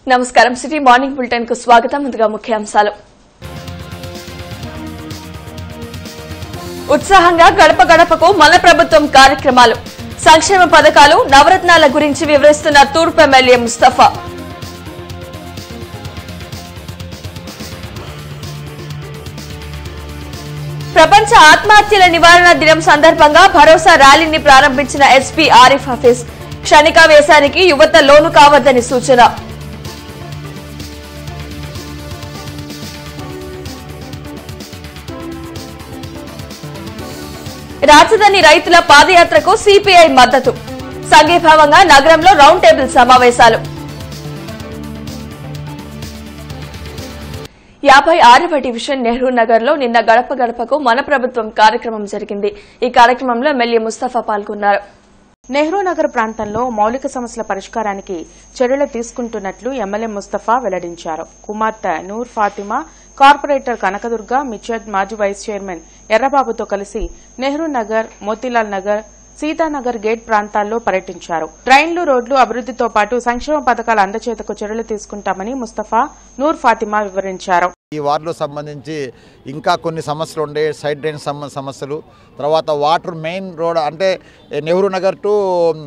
నమస్కారం city morning bulletin కు స్వాగతం ముందుగా ముఖ్యాంశాలు ఉత్సాహంగా గడప గడపకు మన ప్రభుత్వం కార్యక్రమాలు సంక్షేమ పథకాలు నవరత్నాల గురించి వివరిస్తున్న తూర్పు ఎమ్మెల్యే ముస్తఫా ప్రపంచ ఆత్మహత్యల నివారణ దినం సందర్భంగా భరోసా ర్యాలీని ప్రారంభించిన ఎస్పీ ఆరిఫ్ హఫీజ్ క్షణికావేశానికి యువత లోను కావద్దని సూచన రాజధాని రైతుల పాదయాత్రకు సిపిఐ మద్దతు సంఘీభావంగా నగరంలో రౌండ్ టేబుల్ సమావేశాలు యాభై ఆరవ డివిజన్ నెహ్రూ నగర్ లో నిన్న గడప గడపకు మన ప్రభుత్వం కార్యక్రమం జరిగింది ఈ కార్యక్రమంలో ఎమ్మెల్యే ముస్తఫా పాల్గొన్నారు నెహ్రూ నగర్ ప్రాంతంలో మౌలిక సమస్యల పరిష్కారానికి చర్యలు తీసుకుంటున్నట్లు ఎమ్మెల్యే ముస్తఫా వెల్లడించారు కుమార్తె నూర్ ఫాతిమా కార్పొరేటర్ కనకదుర్గ మిర్చాద్ మాజీ వైస్ చైర్మన్ ఎర్రబాబుతో కలిసి నెహ్రూ నగర్ మోతీలాల్ నగర్ సీతానగర్ గేట్ ప్రాంతాల్లో పర్యటించారు ట్రైన్లు రోడ్లు అభివృద్దితో పాటు సంక్షేమ పథకాల అందచేతకు చర్యలు తీసుకుంటామని ముస్తఫా నూర్ ఫాతిమా వివరించారు ఈ వార్డులో సంబంధించి ఇంకా కొన్ని సమస్యలు ఉండే సైడ్ డ్రైన్ సమ సమస్యలు తర్వాత వాటర్ మెయిన్ రోడ్ అంటే నెహ్రూ నగర్ టు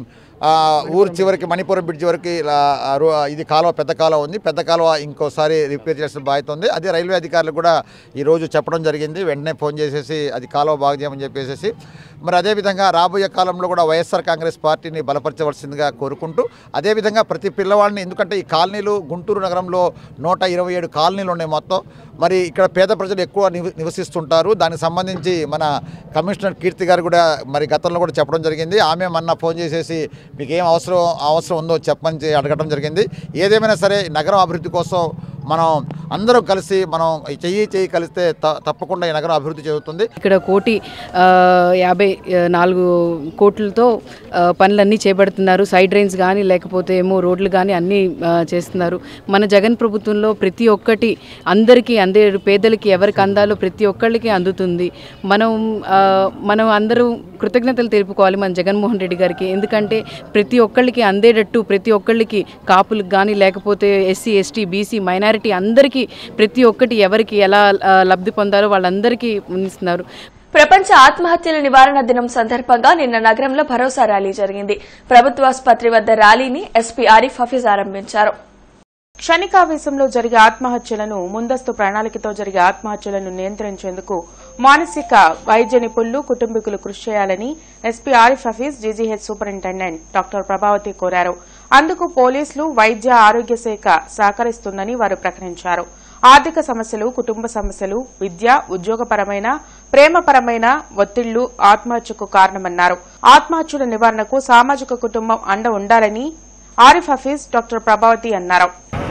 ఆ, ఊరు చివరికి మణిపురం బ్రిడ్జ్ వరకు ఇలా, ఆ, రో- ఇది కాలువ పెద్ద కాలువ ఉంది పెద్ద కాలువ ఇంకోసారి రిపేర్ చేసిన బాధ్యత ఉంది అదే రైల్వే అధికారులు కూడా ఈరోజు చెప్పడం జరిగింది వెంటనే ఫోన్ చేసేసి అది కాలువ బాగు చేయమని చెప్పేసి మరి అదేవిధంగా రాబోయే కాలంలో కూడా వైఎస్ఆర్ కాంగ్రెస్ పార్టీని బలపరచవలసిందిగా కోరుకుంటూ అదేవిధంగా ప్రతి పిల్లవాడిని ఎందుకంటే ఈ కాలనీలు గుంటూరు నగరంలో నూట ఇరవై ఏడు కాలనీలు ఉన్నాయి మొత్తం మరి ఇక్కడ పేద ప్రజలు ఎక్కువ నివ- నివసిస్తుంటారు దానికి సంబంధించి మన కమిషనర్ కీర్తి గారు కూడా మరి గతంలో కూడా చెప్పడం జరిగింది ఆమె మొన్న ఫోన్ చేసేసి మీకు ఏం అవసరం అవసరం ఉందో చెప్పని చె- అడగడం జరిగింది ఏదేమైనా సరే నగరం అభివృద్ధి కోసం మనం అందరం కలిసి మనం ఈ చెయ్యి చెయ్యి కలిస్తే త- తప్పకుండా ఈ నగరం అభివృద్ధి చెందుతుంది ఇక్కడ కోటి ఆ, యాభై ఆ, నాలుగు కోట్లతో ఆ, పనులన్నీ చేపడుతున్నారు సైడ్ డ్రైన్స్ కానీ లేకపోతే ఏమో రోడ్లు కానీ అన్నీ ఆ, చేస్తున్నారు మన జగన్ ప్రభుత్వంలో ప్రతి ఒక్కటి అందరికీ అందే పేదలకి ఎవరికి అందాలో ప్రతి ఒక్కళ్ళకి అందుతుంది మనం ఆ, మనం అందరూ కృతజ్ఞతలు తెలుపుకోవాలి మన జగన్మోహన్ రెడ్డి గారికి ఎందుకంటే ప్రతి ఒక్కళ్ళకి అందేటట్టు ప్రతి ఒక్కళ్ళకి కాపులకు కానీ లేకపోతే ఎస్సీ ఎస్టీ బీసీ మైనారిటీ అందరికీ ప్రతి ఒక్కటి ఎవరికి ఎలా ఆ, లబ్ధి పొందాలో వాళ్ళందరికీ ఇస్తున్నారు ప్రపంచ ఆత్మహత్యల నివారణ దినం సందర్భంగా నిన్న నగరంలో భరోసా ర్యాలీ జరిగింది ప్రభుత్వాసుపత్రి వద్ద ర్యాలీని ఎస్పీ ఆరిఫ్ హఫీజ్ ఆరంభించారు క్షణికావేశంలో జరిగే ఆత్మహత్యలను ముందస్తు ప్రణాళికతో జరిగే ఆత్మహత్యలను నియంత్రించేందుకు మానసిక వైద్య నిపుణులు కుటుంబీకులు కృషి చేయాలని SP Arif Hafeez GGH superintendent doctor Prabhavathi కోరారు అందుకు పోలీసులు వైద్య ఆరోగ్య శాఖ సహకరిస్తుందని వారు ప్రకటించారు ఆర్థిక సమస్యలు కుటుంబ సమస్యలు విద్య ఉద్యోగపరమైన ప్రేమపరమైన ఒత్తిళ్లు ఆత్మహత్యకు కారణమన్నారు ఆత్మహత్యల నివారణకు సామాజిక కుటుంబం అండ ఉండాలని ఆరిఫ్ హఫీజ్ డాక్టర్ ప్రభావతి అన్నారు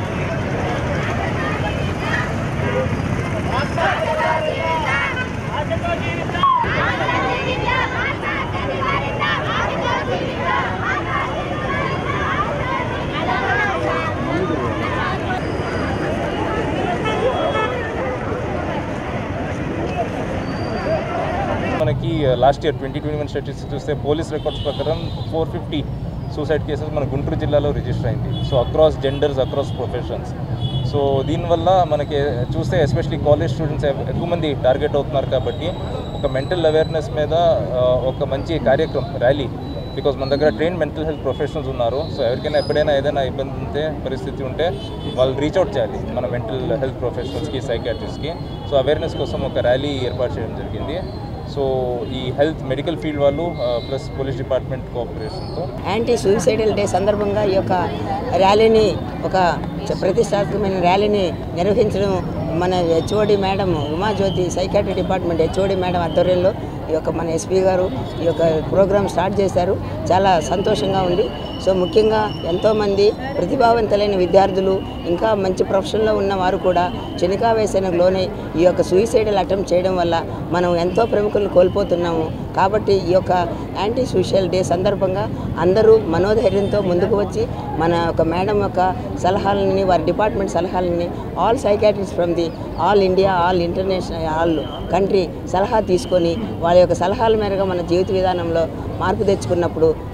మనకి last year twenty twenty one statistics చూస్తే పోలీస్ రికార్డ్స్ ప్రకారం ఫోర్ ఫిఫ్టీ సూసైడ్ కేసెస్ మన గుంటూరు జిల్లాలో రిజిస్టర్ అయింది so across genders across professions so దీనివల్ల మనకి చూస్తే ఎస్పెషలీ కాలేజ్ స్టూడెంట్స్ ఎక్కువ మంది టార్గెట్ అవుతున్నారు కాబట్టి ఒక మెంటల్ అవేర్నెస్ మీద ఆ, ఒక మంచి కార్యక్రమం ర్యాలీ బికాజ్ మన దగ్గర ట్రైన్ మెంటల్ హెల్త్ ప్రొఫెషనల్స్ ఉన్నారు సో ఎవరికైనా ఎప్పుడైనా ఏదైనా ఇబ్బంది ఉంటే పరిస్థితి ఉంటే వాళ్ళు రీచ్ అవుట్ చేయాలి మన మెంటల్ హెల్త్ ప్రొఫెషనల్స్కి సైకాట్రిస్ట్కి సో అవేర్నెస్ కోసం ఒక ర్యాలీ ఏర్పాటు చేయడం జరిగింది సో ఈ హెల్త్ మెడికల్ ఫీల్డ్ వాళ్ళు ప్లస్ పోలీస్ డిపార్ట్మెంట్ కోఆపరేషన్తో యాంటీ సూసైడల్ డే సందర్భంగా ఈ యొక్క ర్యాలీని ఒక చ- ప్రతిష్టాత్మకమైన ర్యాలీని నిర్వహించడం మన HOD madam Umajyothi psychiatry department HOD madam ఆధ్వర్యంలో ఈ యొక్క మన ఎస్పీ గారు ఈ యొక్క ప్రోగ్రామ్ స్టార్ట్ చేశారు చాలా సంతోషంగా ఉంది సో ముఖ్యంగా ఎంతోమంది ప్రతిభావంతులైన విద్యార్థులు ఇంకా మంచి ప్రొఫెషన్లో ఉన్న వారు కూడా క్షణికావేశానికి లోనై ఈ యొక్క సూసైడల్ అటెంప్ట్ చేయడం వల్ల మనం ఎంతో ప్రముఖులను కోల్పోతున్నాము కాబట్టి ఈ యొక్క యాంటీ సోషల్ డే సందర్భంగా అందరూ మనోధైర్యంతో ముందుకు వచ్చి మన యొక్క మేడం యొక్క సలహాలని వారి డిపార్ట్మెంట్ సలహాలని all psychiatrist from the all India all international all country సలహా తీసుకొని వాళ్ళ యొక్క సలహాల మేరకు మన జీవిత విధానంలో మార్పు తెచ్చుకున్నప్పుడు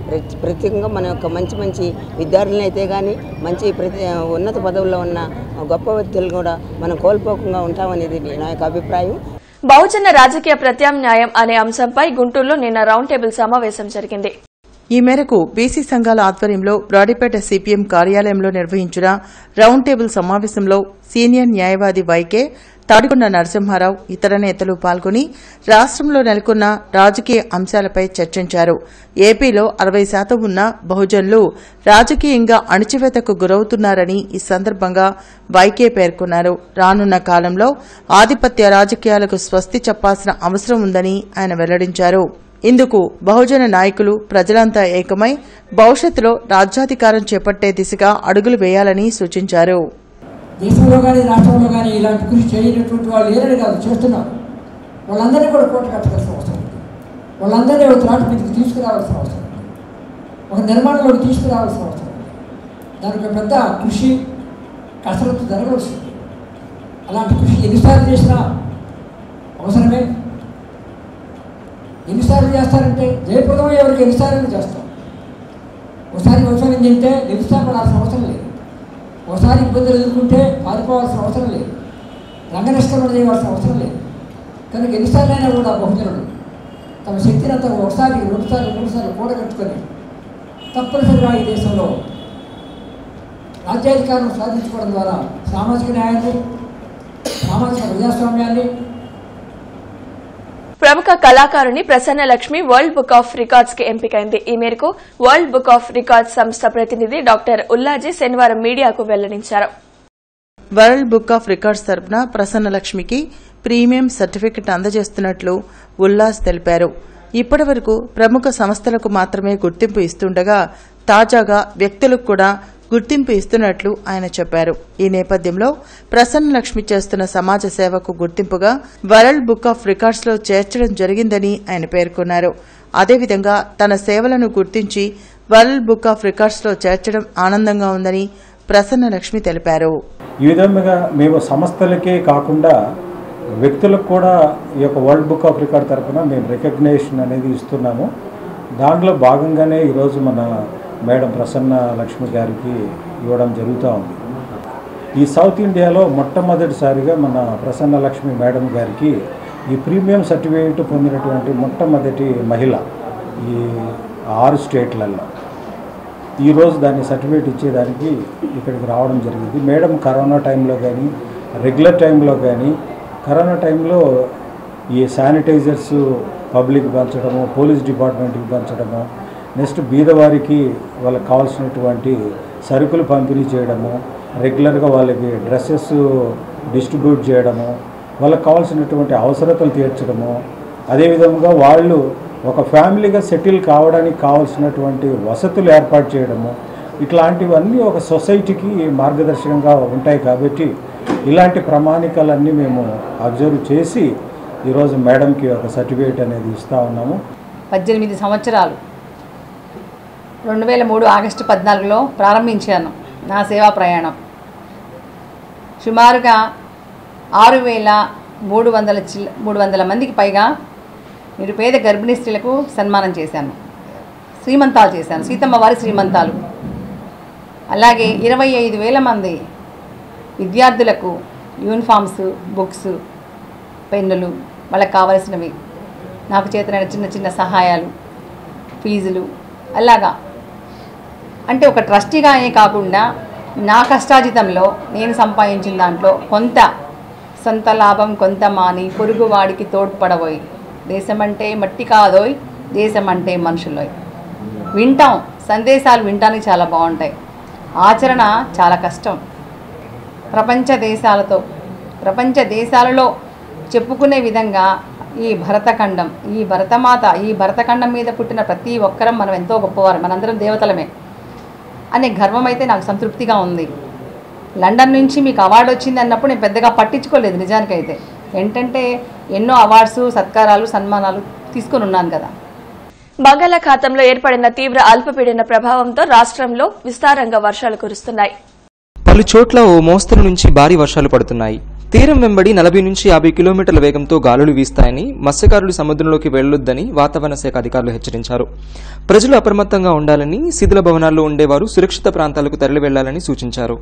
ప్రతి- ప్రత్యేకంగా మన యొక్క మంచి మంచి విద్యార్థులను అయితే కానీ మంచి ప్రతి ఉన్నత పదవుల్లో ఉన్న గొప్ప వ్యక్తులు కూడా మనం కోల్పోకుండా ఉంటామనేది నా యొక్క అభిప్రాయం బహుజన రాజకీయ ప్రత్యామ్నాయం అనే అంశంపై గుంటూరులో నిన్న రౌండ్ టేబుల్ సమావేశం జరిగింది ఈ మేరకు బీసీ సంఘాల ఆధ్వర్యంలో బ్రాడీపేట సిపిఎం కార్యాలయంలో నిర్వహించిన రౌండ్ టేబుల్ సమావేశంలో సీనియర్ న్యాయవాది వైకే తాడికొండ నరసింహారావు ఇతర నేతలు పాల్గొని రాష్ట్రంలో నెలకొన్న రాజకీయ అంశాలపై చర్చించారు ఏపీలో అరవై శాతం ఉన్న బహుజనులు రాజకీయంగా అణచివేతకు గురవుతున్నారని ఈ సందర్భంగా వైకే పేర్కొన్నారు రానున్న కాలంలో ఆధిపత్య రాజకీయాలకు స్వస్తి చెప్పాల్సిన అవసరం ఉందని ఆయన వెల్లడించారు ఇందుకు బహుజన నాయకులు ప్రజలంతా ఏకమై భవిష్యత్తులో రాజ్యాధికారం చేపట్టే దిశగా అడుగులు వేయాలని సూచించారు దేశంలో కానీ రాష్ట్రంలో కానీ ఇలాంటి కృషి చేయనటువంటి వాళ్ళు లేరని కాదు చేస్తున్నారు వాళ్ళందరినీ కూడా కోట కట్టవలసిన అవసరం ఉంది వాళ్ళందరినీ ఒక త్రాటి మీదకి తీసుకురావాల్సిన అవసరం ఉంది ఒక నిర్మాణంలోకి తీసుకురావాల్సిన అవసరం ఉంది దానికి ఒక పెద్ద కృషి కసరత్తు జరగవలసింది అలాంటి కృషి ఎన్నిసార్లు చేసినా అవసరమే ఎన్నిసార్లు చేస్తారంటే జయప్రదం ఎవరికి ఎన్నిసార్లు చేస్తాం ఒకసారి వైఫల్యం చెందితే నిరుత్సాహపడాల్సిన అవసరం లేదు ఒకసారి ఇబ్బందులు ఎదుర్కొంటే పారిపోవాల్సిన అవసరం లేదు రంగనిష్టం చేయవలసిన అవసరం లేదు కనుక ఎన్నిసార్లైనా కూడా బహుజనులు తమ శక్తిని అంతా ఒకసారి రెండుసార్లు మూడుసార్లు కూడగట్టుకొని తప్పనిసరిగా ఈ దేశంలో రాజ్యాధికారం సాధించుకోవడం ద్వారా సామాజిక న్యాయాన్ని సామాజిక ప్రజాస్వామ్యాన్ని ప్రముఖ కళాకారుని Prasanna Lakshmi world book of records కి ఎంపికైంది ఈ మేరకు వరల్డ్ బుక్ ఆఫ్ రికార్డ్స్ సంస్థ ప్రతినిధి డాక్టర్ ఉల్లాజీ శనివారం మీడియాకు వెల్లడించారు వరల్డ్ బుక్ ఆఫ్ రికార్డ్స్ తరపున ప్రసన్న లక్ష్మికి ప్రీమియం సర్టిఫికెట్ అందజేస్తున్నట్లు ఉల్లాస్ తెలిపారు ఇప్పటి వరకు ప్రముఖ సంస్థలకు మాత్రమే గుర్తింపు ఇస్తుండగా తాజాగా వ్యక్తులకు కూడా గుర్తింపు ఇస్తున్నట్లు ఆయన చెప్పారు ఈ నేపథ్యంలో ప్రసన్న లక్ష్మి చేస్తున్న సమాజ సేవకు గుర్తింపుగా వరల్డ్ బుక్ ఆఫ్ రికార్డ్స్ లో చేర్చడం జరిగిందని ఆయన పేర్కొన్నారు అదేవిధంగా తన సేవలను గుర్తించి వరల్డ్ బుక్ ఆఫ్ రికార్డ్స్ లో చేర్చడం ఆనందంగా ఉందని ప్రసన్న లక్ష్మి తెలిపారు ఈ విధంగా మేము సంస్థలకే కాకుండా వ్యక్తులకు కూడా ఈ యొక్క వరల్డ్ బుక్ ఆఫ్ రికార్డ్ తరఫున మేము రికగ్నేషన్ అనేది ఇస్తున్నాము దాంట్లో భాగంగానే ఈరోజు మన మేడం ప్రసన్న లక్ష్మి గారికి ఇవ్వడం జరుగుతూ ఉంది ఈ సౌత్ ఇండియాలో మొట్టమొదటిసారిగా మన ప్రసన్న లక్ష్మి మేడం గారికి ఈ ప్రీమియం సర్టిఫికేట్ పొందినటువంటి మొట్టమొదటి మహిళ ఈ ఆరు స్టేట్లలో ఈరోజు దాన్ని సర్టిఫికేట్ ఇచ్చేదానికి ఇక్కడికి రావడం జరిగింది మేడం కరోనా టైంలో కానీ రెగ్యులర్ టైంలో కానీ కరోనా టైంలో ఈ శానిటైజర్స్ పబ్లిక్ పంచడము పోలీస్ డిపార్ట్మెంట్కి పంచడము నెక్స్ట్ బీదవారికి వాళ్ళకి కావాల్సినటువంటి సరుకులు పంపిణీ చేయడము రెగ్యులర్గా వాళ్ళకి డ్రెస్సెస్ డిస్ట్రిబ్యూట్ చేయడము వాళ్ళకి కావాల్సినటువంటి అవసరతలు తీర్చడము అదేవిధంగా వాళ్ళు ఒక ఫ్యామిలీగా సెటిల్ కావడానికి కావాల్సినటువంటి వసతులు ఏర్పాటు చేయడము ఇట్లాంటివన్నీ ఒక సొసైటీకి మార్గదర్శకంగా ఉంటాయి కాబట్టి ఇలాంటి ప్రమాణికాలన్నీ మేము అబ్జర్వ్ చేసి ఈరోజు మేడంకి ఒక సర్టిఫికేట్ అనేది ఇస్తూ ఉన్నాము పద్దెనిమిది సంవత్సరాలు రెండు వేల మూడు ఆగస్టు పద్నాలుగులో ప్రారంభించాను నా సేవా ప్రయాణం సుమారుగా ఆరు వేల మూడు వందల చిల్ మూడు వందల మందికి పైగా నిరుపేద గర్భిణీ స్త్రీలకు సన్మానం చేశాను శ్రీమంతాలు చేశాను సీతమ్మ వారి శ్రీమంతాలు అలాగే ఇరవై ఐదు వేల మంది విద్యార్థులకు యూనిఫామ్స్ బుక్స్ పెన్నులు వాళ్ళకి కావలసినవి నాకు చేతనైన చిన్న చిన్న సహాయాలు ఫీజులు అలాగా అంటే ఒక ట్రస్టీగానే కాకుండా నా కష్టాజితంలో నేను సంపాదించిన దాంట్లో కొంత సొంత లాభం కొంత మాని పొరుగువాడికి తోడ్పడబోయి దేశం అంటే మట్టి కాదోయ్ దేశం అంటే మనుషులోయ్ వింటాం సందేశాలు వినటానికి చాలా బాగుంటాయి ఆచరణ చాలా కష్టం ప్రపంచ దేశాలతో ప్రపంచ దేశాలలో చెప్పుకునే విధంగా ఈ భరతఖండం ఈ భరతమాత ఈ భరతఖండం మీద పుట్టిన ప్రతి ఒక్కరం మనం ఎంతో గొప్పవారు మనందరం దేవతలమే అనే గర్వం అయితే నాకు సంతృప్తిగా ఉంది లండన్ నుంచి మీకు అవార్డు వచ్చింది అన్నప్పుడు నేను పెద్దగా పట్టించుకోలేదు నిజానికైతే ఏంటంటే ఎన్నో అవార్డ్స్ సత్కారాలు సన్మానాలు తీసుకొని ఉన్నాను కదా బంగాళాఖాతంలో ఏర్పడిన తీవ్ర అల్పపీడన ప్రభావంతో రాష్ట్రంలో విస్తారంగా వర్షాలు కురుస్తున్నాయి పలు చోట్ల ఓ మోస్తరు నుంచి భారీ వర్షాలు పడుతున్నాయి తీరం వెంబడి నలభై నుంచి యాభై కిలోమీటర్ల వేగంతో గాలులు వీస్తాయని మత్స్యకారులు సముద్రంలోకి వెళ్లొద్దని వాతావరణ శాఖ అధికారులు హెచ్చరించారు ప్రజలు అప్రమత్తంగా ఉండాలని శిథిల భవనాల్లో ఉండేవారు సురక్షిత ప్రాంతాలకు తరలి వెళ్లాలని సూచించారు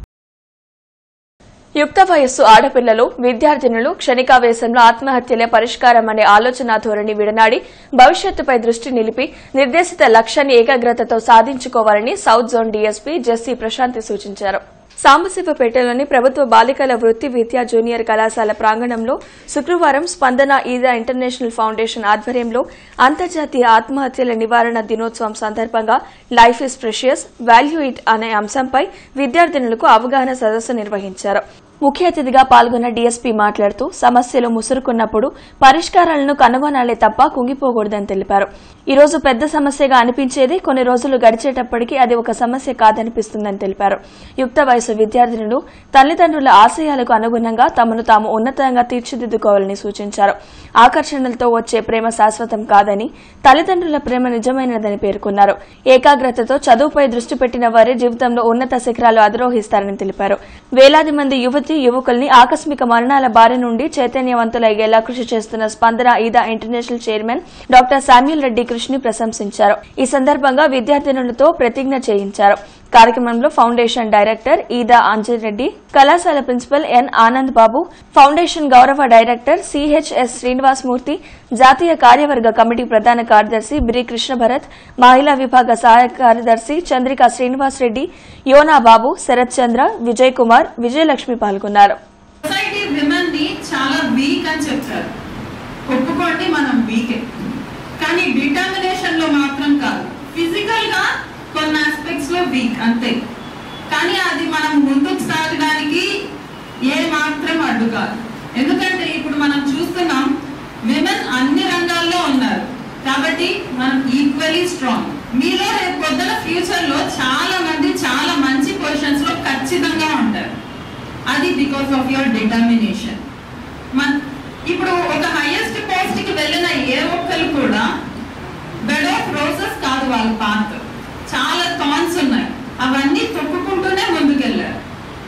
యుక్త వయస్సు ఆడపిల్లలు విద్యార్థినులు క్షణికావేశంలో ఆత్మహత్యలే పరిష్కారం అనే ఆలోచన ధోరణి విడనాడి భవిష్యత్తుపై దృష్టి నిలిపి నిర్దేశిత లక్ష్యాన్ని ఏకాగ్రతతో సాధించుకోవాలని south zone DSP Jessie Prashanthi సూచించారు సాంబశివపేటలోని ప్రభుత్వ బాలికల వృత్తి విద్యా జూనియర్ కళాశాల ప్రాంగణంలో శుక్రవారం స్పందన ఈదా ఇంటర్నేషనల్ ఫౌండేషన్ ఆధ్వర్యంలో అంతర్జాతీయ ఆత్మహత్యల నివారణ దినోత్సవం సందర్భంగా life is precious value it అనే అంశంపై విద్యార్థినులకు అవగాహన సదస్సు నిర్వహించారు ముఖ్య అతిథిగా పాల్గొన్న డీఎస్పీ మాట్లాడుతూ సమస్యలు ముసురుకున్నప్పుడు పరిష్కారాలను కనుగొనాలే తప్ప కుంగిపోకూడదని తెలిపారు ఈ రోజు పెద్ద సమస్యగా అనిపించేది కొన్ని రోజులు గడిచేటప్పటికీ అది ఒక సమస్య కాదనిపిస్తుందని తెలిపారు యుక్త వయసు విద్యార్థినులు తల్లిదండ్రుల ఆశయాలకు అనుగుణంగా తమను తాము ఉన్నతంగా తీర్చిదిద్దుకోవాలని సూచించారు ఆకర్షణలతో వచ్చే ప్రేమ శాశ్వతం కాదని తల్లిదండ్రుల ప్రేమ నిజమైనదని పేర్కొన్నారు ఏకాగ్రతతో చదువుపై దృష్టి పెట్టిన వారే జీవితంలో ఉన్నత శిఖరాలు అధిరోహిస్తారని తెలిపారు వేలాది మంది యువతి యువకుల్ని ఆకస్మిక మరణాల బారి నుండి చైతన్యవంతులయ్యేలా కృషి చేస్తున్న Spandana Eedha international chairman doctor Samuel Reddy కృషిని ప్రశంసించారు ఈ సందర్భంగా విద్యార్థినులతో ప్రతిజ్ఞ చేయించారు కార్యక్రమంలో ఫౌండేషన్ డైరెక్టర్ ఈదా అంజరెడ్డి కళాశాల principal N Anand Babu foundation గౌరవ డైరెక్టర్ సిహెచ్ఎస్ శ్రీనివాసమూర్తి జాతీయ కార్యవర్గ కమిటీ ప్రధాన కార్యదర్శి బిరి కృష్ణభరత్ మహిళా విభాగ సహాయ కార్యదర్శి చంద్రిక శ్రీనివాస్ రెడ్డి యోనా బాబు శరత్ చంద్ర విజయ్ కుమార్ విజయలక్ష్మి పాల్గొన్నారు సొసైటీ విమెన్ ని చాలా వీక్ అని చెప్తారు ఒప్పుకోండి మనం వీకే కానీ డిటర్మినేషన్ లో మాత్రం కాదు ఫిజికల్ గా కొన్ని ఆస్పెక్ట్స్ లో వీక్ అంతే కానీ అది మనం ముందుకు సాగడానికి ఏ మాత్రం అడ్డు కాదు ఎందుకంటే ఇప్పుడు మనం చూస్తున్నాం విమెన్ అన్ని రంగాల్లో ఉన్నారు కాబట్టి మనం ఈక్వలీ స్ట్రాంగ్ మీలో రేపు పొద్దున ఫ్యూచర్ లో చాలా మంది చాలా మంచి పొజిషన్స్ లో ఖచ్చితంగా ఉంటారు అది బికాస్ ఆఫ్ యువర్ డిటర్మినేషన్ మన ఇప్పుడు ఒక హైయెస్ట్ పోస్ట్ కి వెళ్ళిన ఏ ఒక్కరు కూడా బెడ్ ఆఫ్ రోజెస్ కాదు వాళ్ళ పాత్ చాలా థాన్స్ ఉన్నాయి అవన్నీ తొక్కుకుంటూనే ముందుకెళ్ళారు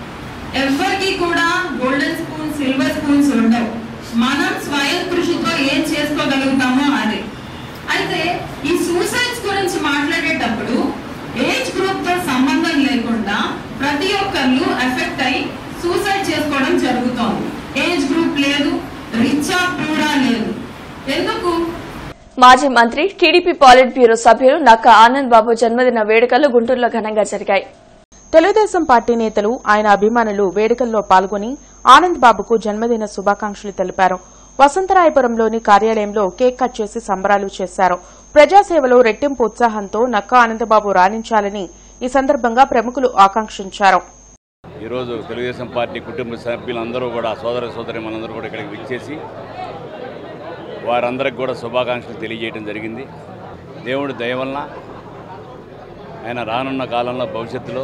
ఎవరికి కూడా గోల్డెన్ స్పూన్ సిల్వర్ స్పూన్స్ ఉండవు మనం స్వయం కృషితో ఏం చేసుకోగలుగుతామో అదే అయితే ఈ సూసైడ్స్ గురించి మాట్లాడేటప్పుడు ఏజ్ గ్రూప్ తో సంబంధం లేకుండా ప్రతి ఒక్కళ్ళు ఎఫెక్ట్ అయి సూసైడ్ చేసుకోవడం జరుగుతోంది ఏజ్ గ్రూప్ లేదు రిచా పూరా లేదు ఎందుకు మాజీ మంత్రి టీడీపీ పాలిట్ బ్యూరో సభ్యులు నక్క ఆనంద్ బాబు జన్మదిన వేడుకలు గుంటూరులో ఘనంగా జరిగాయి తెలుగుదేశం పార్టీ నేతలు ఆయన అభిమానులు వేడుకల్లో పాల్గొని ఆనంద్ బాబుకు జన్మదిన శుభాకాంక్షలు తెలిపారు వసంతరాయపురంలోని కార్యాలయంలో కేక్ కట్ చేసి సంబరాలు చేశారు ప్రజాసేవలో రెట్టింపు ఉత్సాహంతో నక్క ఆనందబాబు రాణించాలని ఈ సందర్భంగా ప్రముఖులు ఆకాంక్షించారు ఈరోజు తెలుగుదేశం పార్టీ కుటుంబ సభ్యులందరూ కూడా సోదర సోదరి మనందరూ కూడా ఇక్కడికి విచ్చేసి వారందరికి కూడా శుభాకాంక్షలు తెలియజేయడం జరిగింది దేవుడి దయ వలన ఆయన రానున్న కాలంలో భవిష్యత్తులో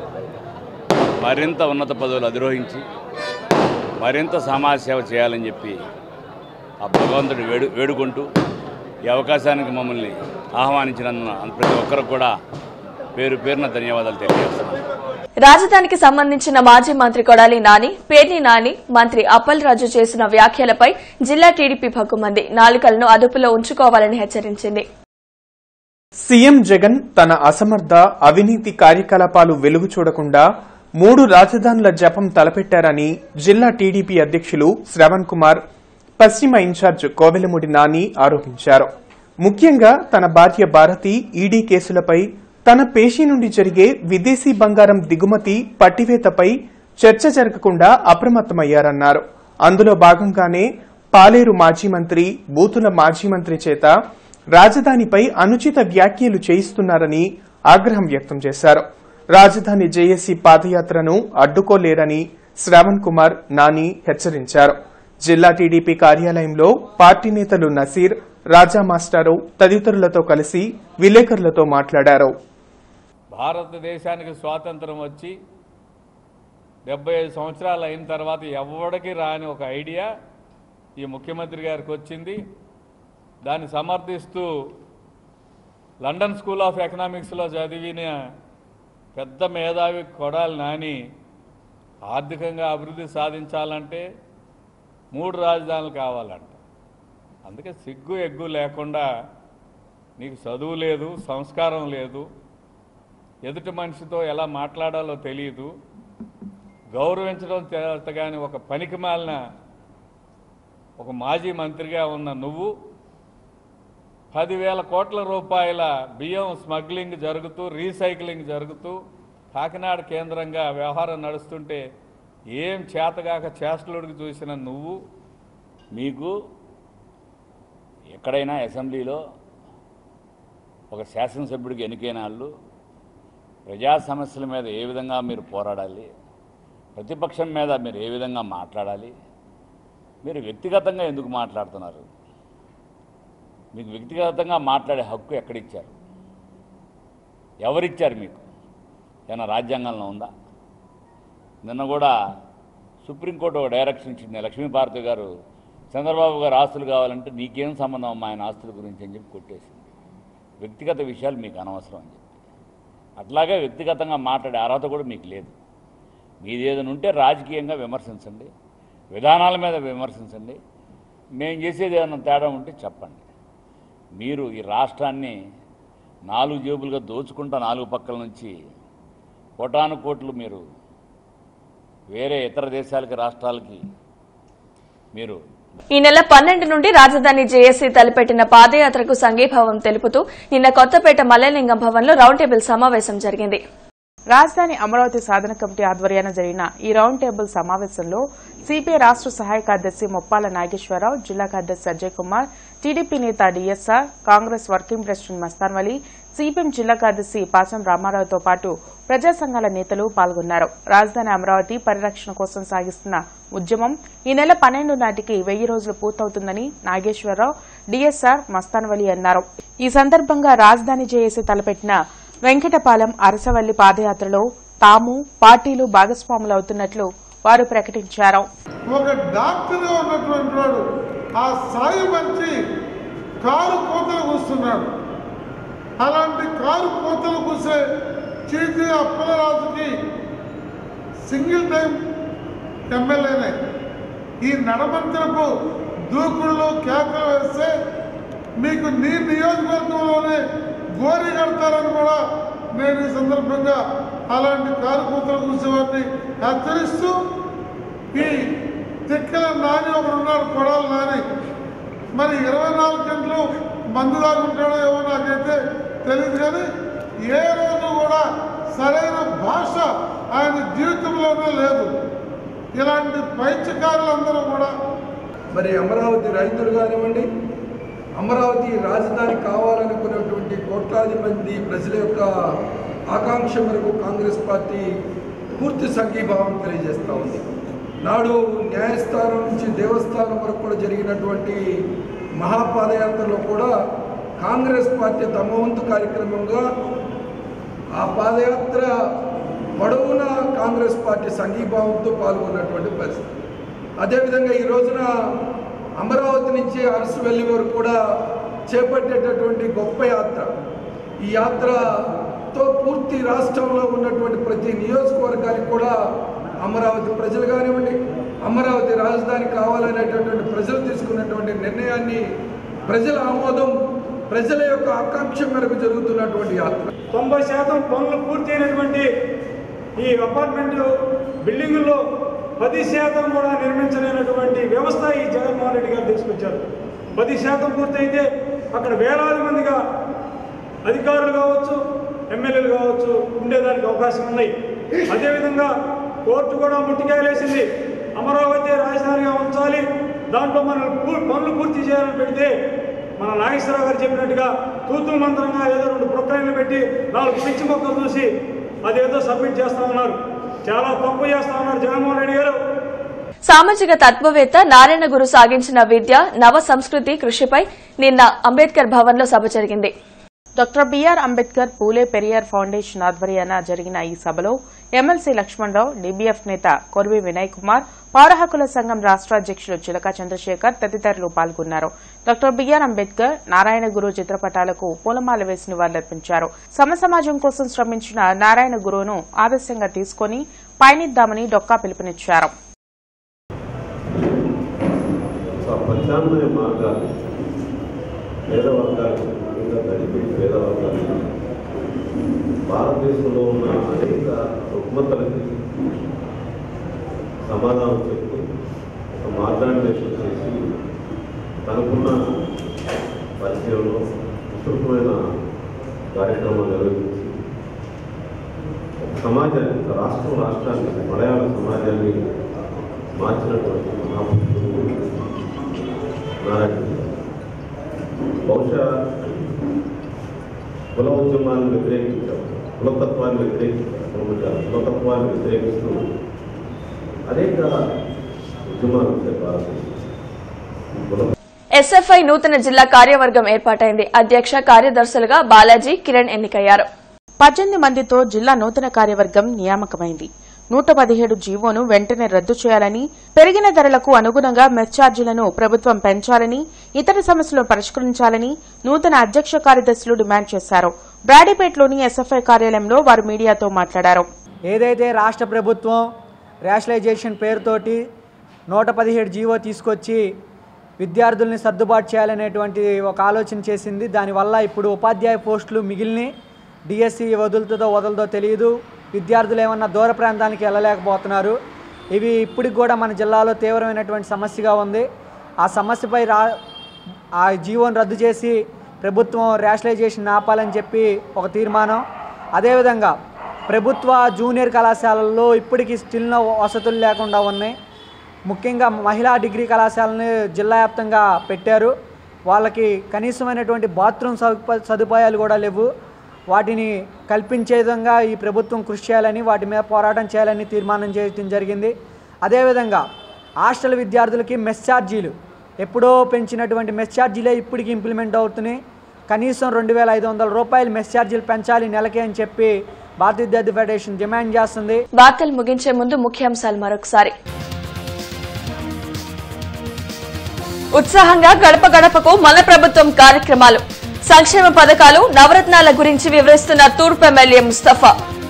మరింత ఉన్నత పదవులు అధిరోహించి మరింత సమాజ సేవ చేయాలని చెప్పి ఆ భగవంతుడు వేడు వేడుకుంటూ ఈ అవకాశానికి మమ్మల్ని ఆహ్వానించినందున ప్రతి ఒక్కరికి కూడా పేరు పేరున ధన్యవాదాలు తెలియజేస్తున్నాను రాజధానికి సంబంధించిన మాజీ మంత్రి కొడాలి నాని పేర్ని నాని మంత్రి అప్పల్ రాజు చేసిన వ్యాఖ్యలపై జిల్లా టీడీపీ భగ్గుమంది నాలుకలను అదుపులో ఉంచుకోవాలని హెచ్చరించింది సీఎం జగన్ తన అసమర్థ అవినీతి కార్యకలాపాలు వెలుగు చూడకుండా మూడు రాజధానుల జపం తలపెట్టారని జిల్లా టీడీపీ అధ్యక్షులు శ్రవణ్ కుమార్ పశ్చిమ ఇన్ఛార్జ్ కోవెలముడి నాని ఆరోపించారు ముఖ్యంగా తన భార్య భారతి ఈడీ కేసులపై తన పేషీ నుండి జరిగే విదేశీ బంగారం దిగుమతి పట్టివేతపై చర్చ జరగకుండా అప్రమత్తమయ్యారన్నారు అందులో భాగంగానే పాలేరు మాజీ మంత్రి బూతుల మాజీ మంత్రి చేత రాజధానిపై అనుచిత వ్యాఖ్యలు చేయిస్తున్నారని ఆగ్రహం వ్యక్తం చేశారు రాజధాని జేఏసీ పాదయాత్రను అడ్డుకోలేరని శ్రావణ్ కుమార్ నాని హెచ్చరించారు జిల్లా టీడీపీ కార్యాలయంలో పార్టీ నేతలు నసీర్ రాజా మాస్టారు తదితరులతో కలిసి విలేకరులతో మాట్లాడారు భారతదేశానికి స్వాతంత్రం వచ్చి డెబ్బై ఐదు సంవత్సరాలు అయిన తర్వాత ఎవరికి రాని ఒక ఐడియా ఈ ముఖ్యమంత్రి గారికి వచ్చింది దాన్ని సమర్థిస్తూ లండన్ స్కూల్ ఆఫ్ ఎకనామిక్స్లో చదివిన పెద్ద మేధావి కొడాలి నాని ఆర్థికంగా అభివృద్ధి సాధించాలంటే మూడు రాజధానులు కావాలంట అందుకే సిగ్గు ఎగ్గు లేకుండా నీకు చదువు లేదు సంస్కారం లేదు ఎదుటి మనిషితో ఎలా మాట్లాడాలో తెలియదు గౌరవించడం చేత కానీ ఒక పనికి మాలిన ఒక మాజీ మంత్రిగా ఉన్న నువ్వు పదివేల కోట్ల రూపాయల బియ్యం స్మగ్లింగ్ జరుగుతూ రీసైక్లింగ్ జరుగుతూ కాకినాడ కేంద్రంగా వ్యవహారం నడుస్తుంటే ఏం చేతగాక చేష్టలుడికి చూసిన నువ్వు మీకు ఎక్కడైనా అసెంబ్లీలో ఒక శాసనసభ్యుడికి ఎన్నికైన వాళ్ళు ప్రజా సమస్యల మీద ఏ విధంగా మీరు పోరాడాలి ప్రతిపక్షం మీద మీరు ఏ విధంగా మాట్లాడాలి మీరు వ్యక్తిగతంగా ఎందుకు మాట్లాడుతున్నారు మీకు వ్యక్తిగతంగా మాట్లాడే హక్కు ఎక్కడిచ్చారు ఎవరిచ్చారు మీకు ఏమైనా రాజ్యాంగంలో ఉందా నిన్న కూడా సుప్రీంకోర్టు ఒక డైరెక్షన్ ఇచ్చింది లక్ష్మీభారతి గారు చంద్రబాబు గారు ఆస్తులు కావాలంటే నీకేం సంబంధం అమ్మా ఆయన ఆస్తుల గురించి అని చెప్పి కొట్టేసింది వ్యక్తిగత విషయాలు మీకు అనవసరం అని చెప్పి అట్లాగే వ్యక్తిగతంగా మాట్లాడే అర్హత కూడా మీకు లేదు మీది ఏదైనా ఉంటే రాజకీయంగా విమర్శించండి విధానాల మీద విమర్శించండి మేము చేసేది ఏమైనా తేడా ఉంటే చెప్పండి మీరు ఈ రాష్ట్రాన్ని నాలుగు జేబులుగా దోచుకుంటా నాలుగు పక్కల నుంచి కోటాను కోట్లు మీరు వేరే ఇతర దేశాలకి రాష్ట్రాలకి మీరు ఈ నెల పన్నెండు నుండి రాజధాని జేఏసీ తలపెట్టిన పాదయాత్రకు సంఘీభావం తెలుపుతూ నిన్న కొత్తపేట మల్లెలింగం భవన్లో రౌండ్ టేబుల్ సమావేశం జరిగింది రాజధాని అమరావతి సాధన కమిటీ ఆధ్వర్యాన జరిగిన ఈ రౌండ్ టేబుల్ సమావేశంలో సిపిఐ రాష్ట్ర సహాయ కార్యదర్శి ముప్పాల నాగేశ్వరరావు జిల్లా కార్యదర్శి అజయ్ కుమార్ టీడీపీ నేత DSR Congress working president Mastan Vali CPM జిల్లా కార్యదర్శి పాచం రామారావుతో పాటు ప్రజా సంఘాల నేతలు పాల్గొన్నారు రాజధాని అమరావతి పరిరక్షణ కోసం సాగిస్తున్న ఉద్యమం ఈ నెల పన్నెండు నాటికి వెయ్యి రోజులు పూర్తవుతుందని నాగేశ్వరరావు డిఎస్ఆర్ మస్తాన్ వలీ అన్నారు ఈ సందర్భంగా రాజధాని జేఏసీ తలపెట్టిన వెంకటపాలెం అరసవల్లి పాదయాత్రలో తాము పార్టీలు భాగస్వాములవుతున్నట్లు వారు ప్రకటించారు ఒక డాక్టర్గా ఉన్నటువంటి వాడు ఆ సాయి మంచి కారు కోతలు కూస్తున్నాడు అలాంటి కారు కోతలు కూసే చీతి అప్పలరాజుకి సింగిల్ టైం ఎమ్మెల్యేనే ఈ నడమంత్రపు దూకుళ్ళు కేకలు వేస్తే మీకు నీ నియోజకవర్గంలోనే గోరి కడతారని కూడా నేను ఈ సందర్భంగా అలాంటి కారు కూతలు కూసేవారిని హెచ్చరిస్తూ ఈ తిక్కల నాని ఒకడు ఉన్నాడు కొడాలి నాని మరి ఇరవై నాలుగు గంటలు మందు దాగుంటాడో ఏమో నాకైతే తెలియదు కానీ ఏ రోజు కూడా సరైన భాష ఆయన జీవితంలోనే లేదు ఇలాంటి పైత్యకారులందరూ కూడా మరి అమరావతి రైతులు కానివ్వండి అమరావతి రాజధాని కావాలనుకున్నటువంటి కోట్లాది మంది ప్రజల యొక్క ఆకాంక్ష మేరకు కాంగ్రెస్ పార్టీ పూర్తి సంఘీభావం తెలియజేస్తూ ఉంది నాడు న్యాయస్థానం నుంచి దేవస్థానం వరకు కూడా జరిగినటువంటి మహాపాదయాత్రలో కూడా కాంగ్రెస్ పార్టీ తమ వంతు కార్యక్రమంగా ఆ పాదయాత్ర పొడవున కాంగ్రెస్ పార్టీ సంఘీభావంతో పాల్గొన్నటువంటి పరిస్థితి అదేవిధంగా ఈ రోజున అమరావతి నుంచి అరసువెల్లి వరకు కూడా చేపట్టేటటువంటి గొప్ప యాత్ర ఈ యాత్రతో పూర్తి రాష్ట్రంలో ఉన్నటువంటి ప్రతి నియోజకవర్గానికి కూడా అమరావతి ప్రజలు కానివ్వండి అమరావతి రాజధాని కావాలనేటటువంటి ప్రజలు తీసుకున్నటువంటి నిర్ణయాన్ని ప్రజల ఆమోదం ప్రజల యొక్క ఆకాంక్ష మేరకు జరుగుతున్నటువంటి యాత్ర తొంభై శాతం పనులు పూర్తయినటువంటి ఈ అపార్ట్మెంట్ బిల్డింగుల్లో పది శాతం కూడా నిర్మించలేనటువంటి వ్యవస్థ ఈ జగన్మోహన్ రెడ్డి గారు తీసుకొచ్చారు పది శాతం పూర్తయితే అక్కడ వేలాది మందిగా అధికారులు కావచ్చు ఎమ్మెల్యేలు కావచ్చు ఉండేదానికి అవకాశం ఉన్నాయి అదేవిధంగా కోర్టు కూడా ముట్టికాయలేసింది అమరావతి రాజధానిగా ఉంచాలి దాంట్లో మనం పూ- పనులు పూర్తి చేయాలని పెడితే మన నాగేశ్వరరావు గారు చెప్పినట్టుగా తూతులు మంత్రంగా ఏదో రెండు ప్రొక్లైన్లు పెట్టి నాలుగు పిచ్చి మొక్కలు చూసి అదేదో సబ్మిట్ చేస్తా ఉన్నారు చాలా తప్పు చేస్తా ఉన్నారు జగన్మోహన్ రెడ్డి గారు సామాజిక తత్వవేత్త నారాయణ గురు సాగించిన విద్య నవ సంస్కృతి కృషిపై నిన్న అంబేద్కర్ భవన్లో సభ జరిగింది doctor B R Ambedkar Phule Periyar foundation ఆధ్వర్యాన జరిగిన ఈ సభలో ఎమ్మెల్సీ లక్ష్మణరావు డీబీఎఫ్ నేత కొర్వి వినయ్ కుమార్ పౌర హక్కుల సంఘం రాష్ట అధ్యక్షులు చిలక చంద్రశేఖర్ తదితరులు పాల్గొన్నారు డాక్టర్ బిఆర్ అంబేద్కర్ నారాయణ గురు చిత్రపటాలకు పూలమాల వేసి నివాళులర్పించారు సమ సమాజం కోసం శ్రమించిన నారాయణ గురువును ఆదర్శంగా తీసుకుని పయనిద్దామని డొక్కా పిలుపునిచ్చారు ప్రత్యామ్నాయ మార్గాలు పేద వర్గాలకు ముఖ్యంగా దళిత పేద వర్గాలకు భారతదేశంలో ఉన్న అనేక రుగ్మతలకి సమాధానం చెప్తూ ఒక మార్గాన్వేషణ చేసి తనకున్న పరిచయంలో విస్తృతమైన కార్యక్రమాలు నిర్వహించి ఒక సమాజాన్ని ఒక రాష్ట్రం రాష్ట్రాన్ని మలయాళ సమాజాన్ని మార్చినటువంటి మహాపురుషుడు నారాయణ బహుశా కుల ఉద్యమాన్ని వ్యతిరేకించారు కులతత్వాన్ని వ్యతిరేకించారు కులముజాలు కులతత్వాన్ని వ్యతిరేకిస్తూ అనేక ఉద్యమాలు వచ్చాయి భారతదేశం కుల ఎస్ఎఫ్ఐ నూతన జిల్లా కార్యవర్గం ఏర్పాటైంది అధ్యక్ష కార్యదర్శులుగా బాలాజీ కిరణ్ ఎన్నికయ్యారు పద్దెనిమిది మందితో జిల్లా నూతన కార్యవర్గం నియామకమైంది నూట పదిహేడు జీవోను వెంటనే రద్దు చేయాలని పెరిగిన ధరలకు అనుగుణంగా మెస్ ఛార్జీలను ప్రభుత్వం పెంచాలని ఇతర సమస్యలను పరిష్కరించాలని నూతన అధ్యక్ష కార్యదర్శులు డిమాండ్ చేశారు బ్రాడీపేటలోని ఎస్ఎఫ్ఐ కార్యాలయంలో వారు మీడియాతో మాట్లాడారు ఏదైతే రాష్ట్ర ప్రభుత్వం రేషనలైజేషన్ పేరుతోటి నూట పదిహేడు జీవో తీసుకొచ్చి విద్యార్థుల్ని సర్దుబాటు చేయాలనేటువంటి ఒక ఆలోచన చేసింది దానివల్ల ఇప్పుడు ఉపాధ్యాయ పోస్టులు మిగిలిన డిఎస్సి వదులుతుందో వదలదో తెలియదు విద్యార్థులు ఏమన్నా దూర ప్రాంతానికి వెళ్ళలేకపోతున్నారు ఇవి ఇప్పటికి కూడా మన జిల్లాలో తీవ్రమైనటువంటి సమస్యగా ఉంది ఆ సమస్యపై రా ఆ జీవోను రద్దు చేసి ప్రభుత్వం రేషనలైజేషన్ ఆపాలని చెప్పి ఒక తీర్మానం అదేవిధంగా ప్రభుత్వ జూనియర్ కళాశాలల్లో ఇప్పటికీ స్టిల్ వసతులు లేకుండా ఉన్నాయి ముఖ్యంగా మహిళా డిగ్రీ కళాశాలని జిల్లా వ్యాప్తంగా పెట్టారు వాళ్ళకి కనీసమైనటువంటి బాత్రూమ్ సదుప సదుపాయాలు కూడా లేవు వాటిని కల్పించే విధంగా ఈ ప్రభుత్వం కృషి చేయాలని వాటి మీద పోరాటం చేయాలని తీర్మానం చేయడం జరిగింది అదేవిధంగా హాస్టల్ విద్యార్థులకి మెస్ ఛార్జీలు ఎప్పుడో పెంచినటువంటి మెస్ ఛార్జీలే ఇప్పటికి ఇంప్లిమెంట్ అవుతున్నాయి కనీసం రెండు వేల ఐదు వందల రూపాయలు మెస్ ఛార్జీలు పెంచాలి నెలకి అని చెప్పి భారతీయ విద్యార్థి ఫెడరేషన్ డిమాండ్ చేస్తుంది వార్తలు ముగించే ముందు ముఖ్యాంశాలు మరొకసారి ఉత్సాహంగా గడప గడపకు మన ప్రభుత్వం కార్యక్రమాలు సంక్షేమ పథకాలు నవరత్నాల గురించి వివరిస్తున్న తూర్పు ఎమ్మెల్యే ముస్తఫా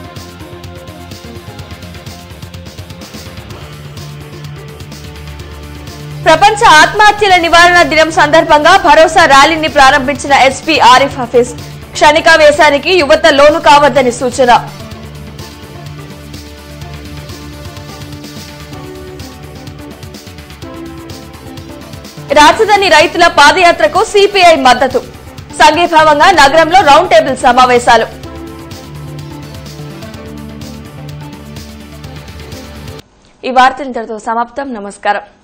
ప్రపంచ ఆత్మహత్యల నివారణ దినం సందర్భంగా భరోసా ర్యాలీని ప్రారంభించిన ఎస్పీ ఆరిఫ్ హఫీజ్ క్షణికావేశానికి యువత లోను కావద్దని సూచన రాజధాని రైతుల పాదయాత్రకు సిపిఐ మద్దతు సంఘీభావంగా నగరంలో రౌండ్ టేబుల్ సమావేశాలు ఈ వార్తలు ఇంతటితో సమాప్తం నమస్కారం